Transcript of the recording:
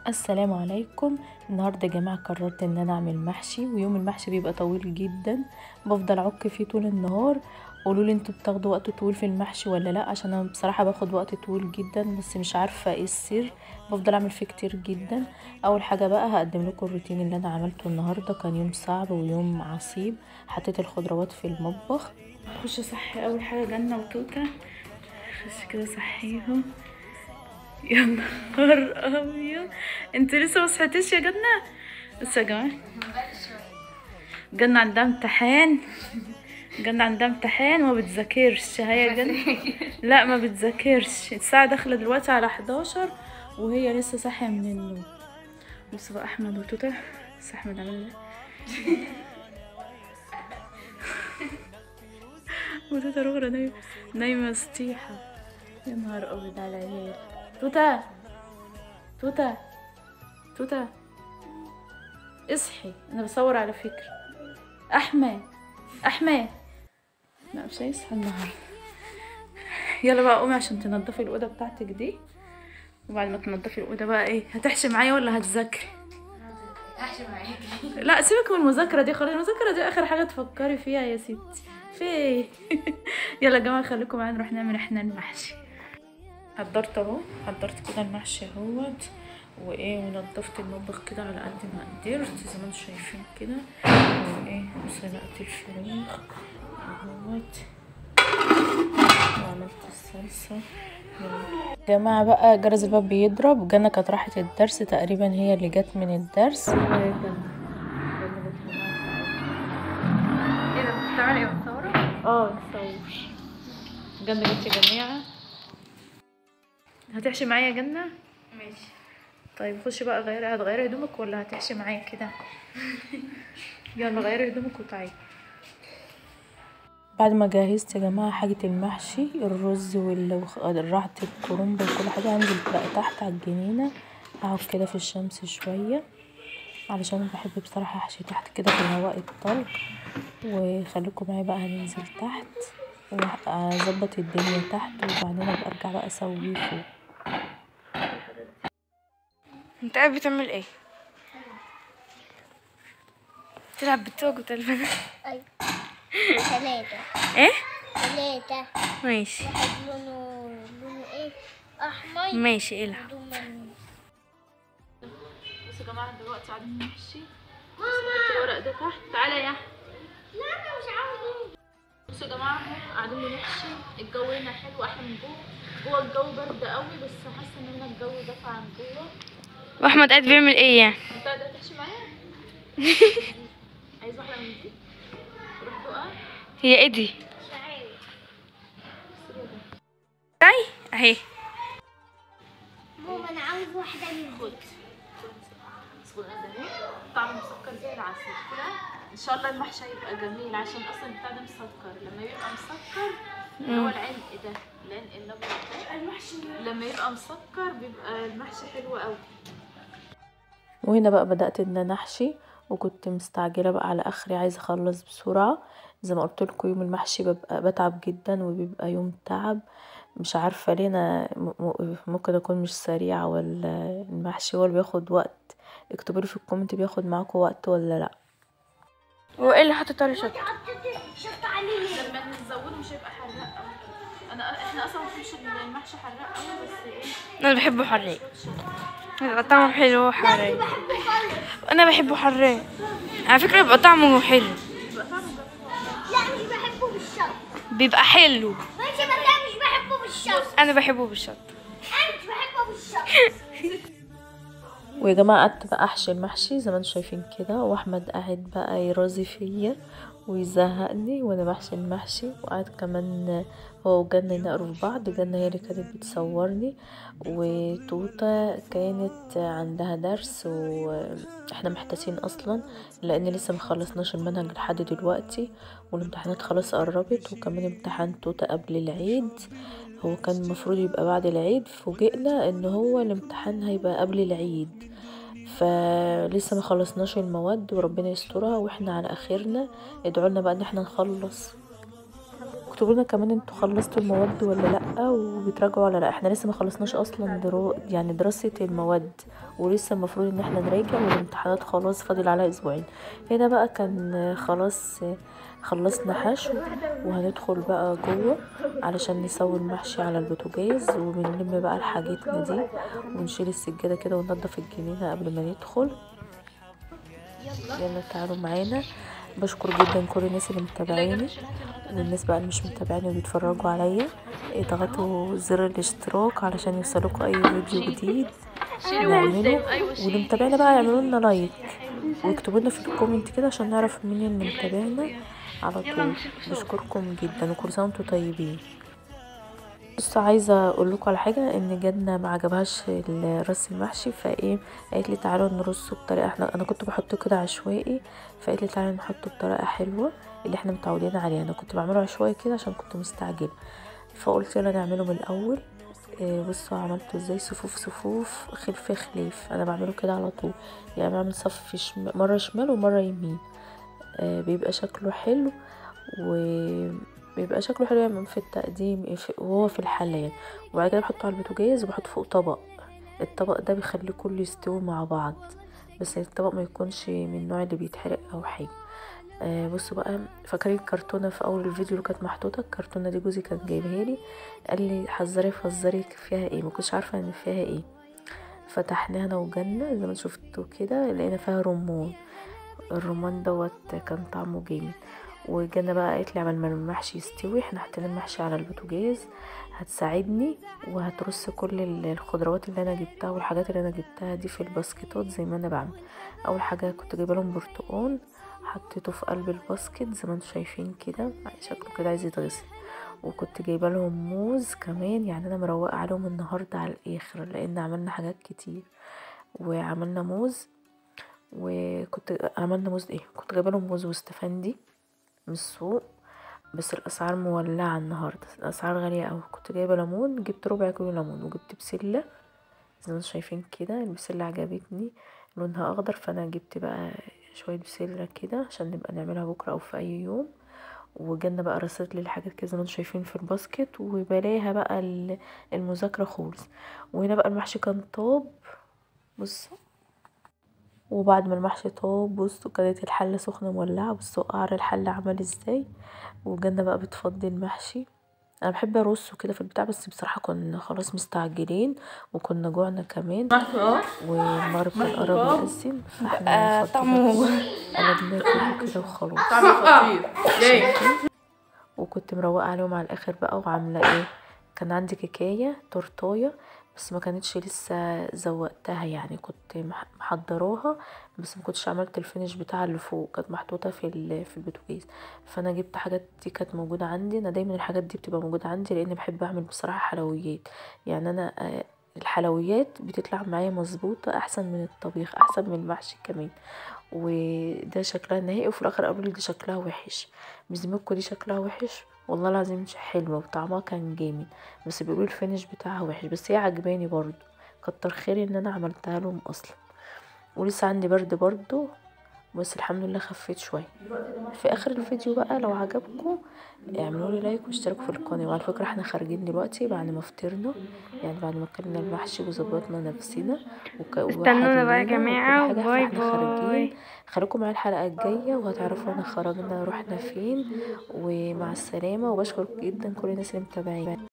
السلام عليكم النهارده يا جماعه قررت ان انا اعمل محشي ويوم المحشي بيبقى طويل جدا بفضل اعك فيه طول النهار قولوا لي انتوا بتاخدوا وقت طويل في المحشي ولا لا عشان انا بصراحه باخد وقت طويل جدا بس مش عارفه ايه السر بفضل اعمل فيه كتير جدا اول حاجه بقى هقدم لكم الروتين اللي انا عملته النهارده كان يوم صعب ويوم عصيب حطيت الخضروات في المطبخ اخش اصحي اول حاجه جنه وتوته اخش كده اصحيهم يا نهار ابيض انت لسه ما صحيتيش يا جنه بس يا جماعه جنه عندها امتحان جنة عندها امتحان وما بتذاكرش هي جنة لا ما بتذاكرش الساعة داخلة دلوقتي على 11 وهي لسه صاحية من النوم بص بقى احمد وتوته بس احمد عمل ايه وتوته رغرة نايمة نايمة سطيحة يا نهار ابيض على العيال توته توته توته اصحي انا بصور على فكرة احمد احمد لا مش هيصحى النهارده يلا بقى قومي عشان تنضفي الاوضه بتاعتك دي وبعد ما تنضفي الاوضه بقى ايه هتحشي معايا ولا هتذاكري احشي معاكي لا سيبك من المذاكره دي خلاص المذاكره دي اخر حاجه تفكري فيها يا ستي في ايه يلا يا جماعه خليكم معايا نروح نعمل احنا المحشي حضرت اهو حضرت كده المحشي اهوت وايه ونضفت المطبخ كده على قد ما قدرت زي ما انتم شايفين كده وايه وسلقت الفراخ اهوت وعملت الصلصه يا جماعه بقى جرس الباب بيضرب جنة كانت راحت الدرس تقريبا هي اللي جت من الدرس ايه ده بتعملي ايه بتصورة؟ اه بصور جنة جبتي جميعة هتحشي معايا يا جنة؟ ماشي طيب خشي بقى غيري هتغيري هدومك ولا هتحشي معايا كده؟ يلا غيري هدومك وتعالي بعد ما جهزت يا جماعه حاجه المحشي الرز والراحه الكرنب وكل حاجه هنزل بقى تحت على الجنينه اقعد كده في الشمس شويه علشان انا بحب بصراحه احشي تحت كده في الهواء الطلق وخليكم معايا بقى هننزل تحت واظبط الدنيا تحت وبعدين ابقى ارجع بقى اسويه فوق انت قاعد بتعمل ايه تلعب بالتوج وتلفن أيوة ثلاثة ايه ثلاثة ماشي واحد لونه لونه ايه أحمر ماشي العب لونه بصوا يا جماعة دلوقتي قاعدين نحشي ماما الورق ده تحت تعالى يا أحمد. لا أنا مش عاوز بصوا يا جماعة اهو قاعدين بنحشي الجو هنا حلو احنا من جوه جوه الجو برد قوي بس حاسة ان هنا الجو دافع عن جوه واحمد قاعد بيعمل ايه يعني انت قادرة تحشي معايا؟ عايز واحدة من دي؟ روح بقى هي ايه دي اي اهي ماما أنا عاوز واحدة من خد خد ده اهي طعم مسكر زي العسل كده ان شاء الله المحشي هيبقى جميل عشان اصلا بتاع ده مسكر لما يبقى مسكر اللي هو العنق ده العنق الابيض ده المحشي لما يبقى مسكر بيبقى المحشي حلو قوي وهنا بقى بدأت ان انا احشي وكنت مستعجلة بقى على اخري عايزة اخلص بسرعة زي ما قلت لكم يوم المحشي ببقى بتعب جدا وبيبقى يوم تعب مش عارفة ليه انا م- م- ممكن اكون مش سريعة ولا المحشي هو اللي بياخد وقت اكتبوا لي في الكومنت بياخد معاكم وقت ولا لا وايه اللي حاطط عليه شطه شفت عليه لما نزوده مش هيبقى حراق قوي انا احنا اصلا ما بنحبش المحشي حراق قوي بس ايه انا بحبه حراق بيبقى طعمه حلو حراق انا بحبه حراق على فكره بيبقى طعمه حلو لا مش بحبه بالشط بيبقى حلو ماشي بس أنا مش بحبه بالشط انا بحبه بالشطه أنا مش بحبه بالشط ويا جماعة قعدت بقى احشي المحشي زي ما انتم شايفين كده واحمد قاعد بقى يرازي فيا ويزهقني وانا بحشي المحشي وقعد كمان هو وجنة ينقروا في بعض جنة هي اللي كانت بتصورني وتوتة كانت عندها درس واحنا محتاسين اصلا لان لسه مخلصناش المنهج لحد دلوقتي والامتحانات خلاص قربت وكمان امتحان توتة قبل العيد هو كان المفروض يبقى بعد العيد فوجئنا ان هو الامتحان هيبقى قبل العيد فلسه ما خلصناش المواد وربنا يسترها واحنا على اخرنا ادعوا لنا بقى ان احنا نخلص واكتبوا لنا كمان انتوا خلصتوا المواد ولا لا وبتراجعوا ولا لا احنا لسه ما خلصناش اصلا درو يعني دراسة المواد ولسه المفروض ان احنا نراجع والامتحانات خلاص فاضل عليها اسبوعين هنا بقى كان خلاص خلصنا حشو وهندخل بقى جوه علشان نسوي المحشي على البوتاجاز وبنلم بقى حاجتنا دي ونشيل السجادة كده وننضف الجنينة قبل ما ندخل يلا تعالوا معانا بشكر جدا كل الناس اللي متابعيني والناس بقى اللي مش متابعيني وبيتفرجوا عليا اضغطوا زر الاشتراك علشان يوصلكوا اي فيديو جديد نعمله واللي متابعنا بقى يعملوا لنا لايك واكتبوا لنا في الكومنت كده عشان نعرف مين اللي متابعنا على طول بشكركم جدا وكل سنه وانتم طيبين بص عايزه اقول لكم على حاجه ان جدنا ما عجبهاش الرز المحشي فايه قالت لي تعالوا نرصه بطريقه احنا انا كنت بحطه كده عشوائي فقالت لي تعالوا نحطه بطريقه حلوه اللي احنا متعودين عليها انا كنت بعمله عشوائي كده عشان كنت مستعجله فقلت يلا نعمله من الاول إيه بصوا عملته ازاي صفوف صفوف خلف خليف انا بعمله كده على طول يعني بعمل صف شم... مره شمال ومره يمين آه بيبقى شكله حلو وبيبقى شكله حلو يعني في التقديم في... وهو في الحلة يعني وبعد كده بحطه على البوتاجاز وبحط فوق طبق الطبق ده بيخليه كله يستوي مع بعض بس الطبق ما يكونش من النوع اللي بيتحرق او حاجه آه بصوا بقى فاكرين الكرتونه في اول الفيديو اللي كانت محطوطه الكرتونه دي جوزي كان جايبها لي قال لي حذري فزري فيها ايه ما كنتش عارفه ان فيها ايه فتحناها انا وجنة زي ما شفتوا كده لقينا فيها رمان الرمان دوت كان طعمه جامد وجنة بقى قالت لي عمل ما المحشي يستوي احنا حطينا المحشي على البوتاجاز هتساعدني وهترص كل الخضروات اللي انا جبتها والحاجات اللي انا جبتها دي في الباسكتات زي ما انا بعمل اول حاجه كنت جايبه لهم برتقال حطيته في قلب الباسكت زي ما انتم شايفين كده شكله كده عايز يتغسل وكنت جايبه لهم موز كمان يعني انا مروقه عليهم النهارده على الاخر لان عملنا حاجات كتير وعملنا موز وكنت عملنا موز ايه كنت جايبه لهم موز واستفندي من السوق بس الاسعار مولعه النهارده الاسعار غاليه قوي كنت جايبه ليمون جبت ربع كيلو ليمون وجبت بسله زي ما انتم شايفين كده البسله عجبتني لونها اخضر فانا جبت بقى شويه بسله كده عشان نبقى نعملها بكره او في اي يوم وجنة بقى رصت لي الحاجات كده زي ما انتم شايفين في الباسكت وبلاها بقى المذاكره خالص وهنا بقى المحشي كان طاب بصوا وبعد ما المحشي طاب بصوا كانت الحلة سخنة مولعة بصوا قعر الحلة عمل ازاي وجنة بقى بتفضي المحشي انا بحب ارصه كده في البتاع بس بصراحة كنا خلاص مستعجلين وكنا جوعنا كمان والمغرب كان قرب يأذن فاحنا طعمه قلبنا كله كده وخلاص خطير ليه وكنت مروقة عليهم على الاخر بقى وعاملة ايه كان عندي كيكاية تورتاية بس ما كانتش لسه زوقتها يعني كنت محضراها بس ما كنتش عملت الفينش بتاع اللي فوق كانت محطوطه في في البوتاجاز فانا جبت حاجات دي كانت موجوده عندي انا دايما الحاجات دي بتبقى موجوده عندي لان بحب اعمل بصراحه حلويات يعني انا الحلويات بتطلع معايا مظبوطه احسن من الطبيخ احسن من المحشي كمان وده شكلها النهائي وفي الاخر قالوا لي دي شكلها وحش بذمتكم دي شكلها وحش والله العظيم مش حلوه وطعمها كان جامد بس بيقولوا الفينش بتاعها وحش بس هي عجباني برضو كتر خيري ان انا عملتها لهم اصلا ولسه عندي برد برضو بس الحمد لله خفيت شويه في اخر الفيديو بقى لو عجبكم اعملوا لي لايك واشتركوا في القناه وعلى فكره احنا خارجين دلوقتي بعد ما فطرنا يعني بعد ما اكلنا المحشي وظبطنا نفسنا وك... استنونا بقى يا جماعه وكل حاجة، باي فاحنا خارجين. باي خليكم معايا الحلقه الجايه وهتعرفوا احنا خرجنا رحنا فين ومع السلامه وبشكر جدا كل الناس اللي متابعين